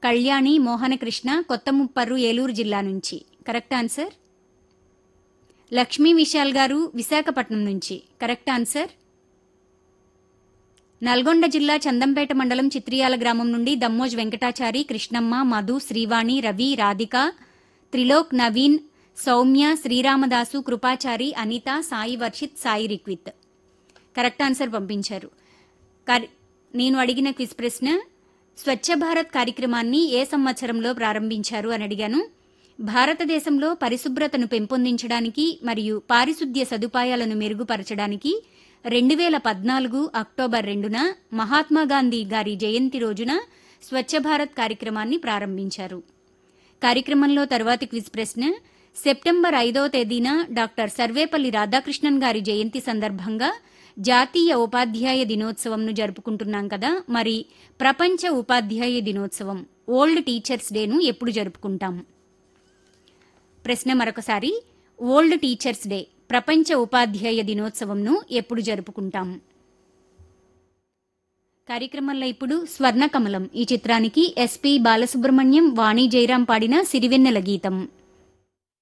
కళ్యాణి మోహనకృష్ణ కొత్తముప్పర్రు ఏలూరు జిల్లా నుంచి correct answer Lakshmi Vishal గారు విశాఖపట్నం నుంచి కరెక్ట్ ఆన్సర్ నల్గొండ జిల్లా చందంపేట మండలం చిత్రియాల గ్రామం నుండి దమ్మోజ్ వెంకటాచారి కృష్ణమ్మ మధు శ్రీవాణి రవి రాధిక త్రిలోక్ నవీన్ సౌమ్య శ్రీరామదాసు కృపాచారి అనిత సాయి వర్షిత్ సాయి రిక్విత్ కరెక్ట్ ఆన్సర్ పంపించారు కర్- నేను అడిగిన క్విజ్ ప్రశ్న స్వచ్ఛ భారత్ కార్యక్రమాన్ని ఏ సంవత్సరంలో ప్రారంభించారు అని అడిగాను భారతదేశంలో పరిశుభ్రతను పెంపొందించడానికి మరియు పారిశుద్ధ్య సదుపాయాలను మెరుగుపరచడానికి రెండు వేల పద్నాలుగు అక్టోబర్ రెండున మహాత్మా గాంధీ గారి జయంతి రోజున స్వచ్ఛ భారత్ కార్యక్రమాన్ని ప్రారంభించారు కార్యక్రమంలో తర్వాతి క్విజ్ ప్రశ్న సెప్టెంబర్ ఐదవ తేదీన డాక్టర్ సర్వేపల్లి రాధాకృష్ణన్ గారి జయంతి సందర్భంగా జాతీయ ఉపాధ్యాయ దినోత్సవంను జరుపుకుంటున్నాం కదా మరి ప్రపంచ ఉపాధ్యాయ దినోత్సవం ఓల్డ్ టీచర్స్ డేను ఎప్పుడు జరుపుకుంటాం ప్రశ్న మరొకసారి ఓల్డ్ టీచర్స్ డే ప్రపంచ ఉపాధ్యాయ దినోత్సవంను ఎప్పుడు జరుపుకుంటాం కార్యక్రమంలో ఇప్పుడు స్వర్ణకమలం ఈ చిత్రానికి ఎస్పి బాలసుబ్రహ్మణ్యం వాణి జయరాం పాడిన సిరివెన్నెల గీతం